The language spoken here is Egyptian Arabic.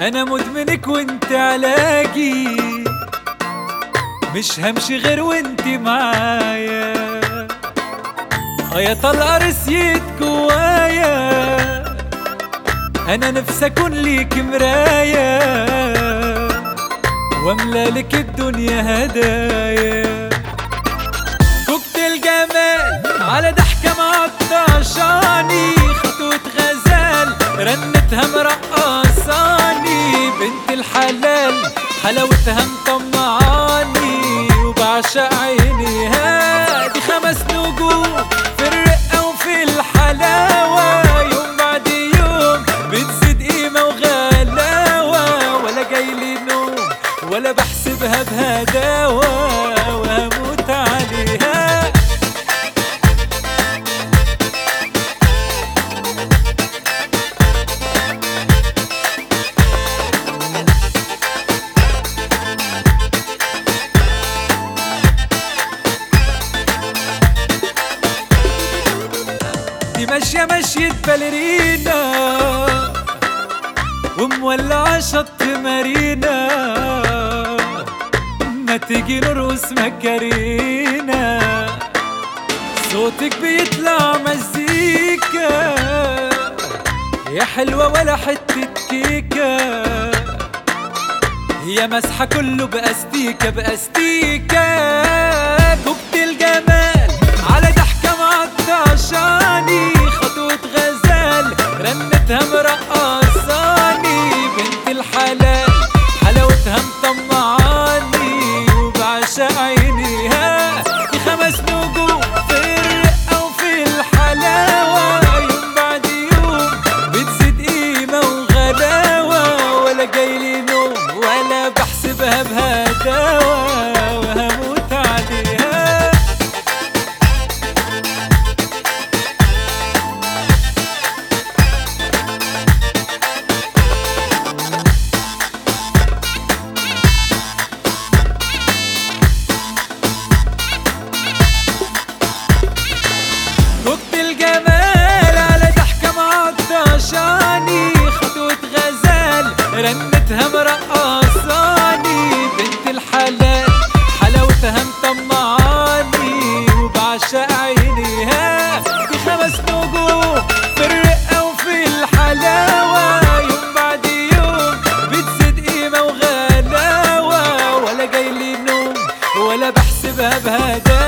انا مدمنك وانت علاجي مش همشي غير وانت معايا اه يا طلقة رسيت جوايا انا نفسي اكون ليك مراية واملى لك الدنيا هدايا كوكتيل جمال على ضحكة معطشاني خطوة غزال رنتها مرقصاني بنت الحلال حلاوتها مطمعاني وبعشق عينيها دي خمس نجوم في الرقة وفي الحلاوة يوم بعد يوم بتزيد قيمة وغلاوة ولا جايلي نوم ولا بحسبها بهداوة وهموت عليها دي ماشية ماشية باليرينا ومولعة شط مارينا ما تيجي نرقص مكارينا صوتك بيطلع مزيكا يا حلوة ولا حتة كيكة هي مسحة كله بأستيكة بأستيكة كوكتيل جمال على ضحكة معطشاني خطوة غزال رنتها مرقصاني بنت الحلال حلاوتها مطمعاني وبعشق عينيها دي خمس نجوم في الرقة وفي الحلاوة يوم بعد يوم بتزيد قيمة وغلاوة ولا جايلي نوم ولا بحسبها بهداوة وهموت عليها وقت الجمال على ضحكة معطشاني خطوة غزال رنتها مرقصاني بنت الحلال حلاوتها مطمعاني وبعشق عينيها دي خمس نجوم في الرقة وفي الحلاوة يوم بعد يوم بتزيد قيمة وغلاوة ولا جايلي نوم ولا بحسبها بهداوة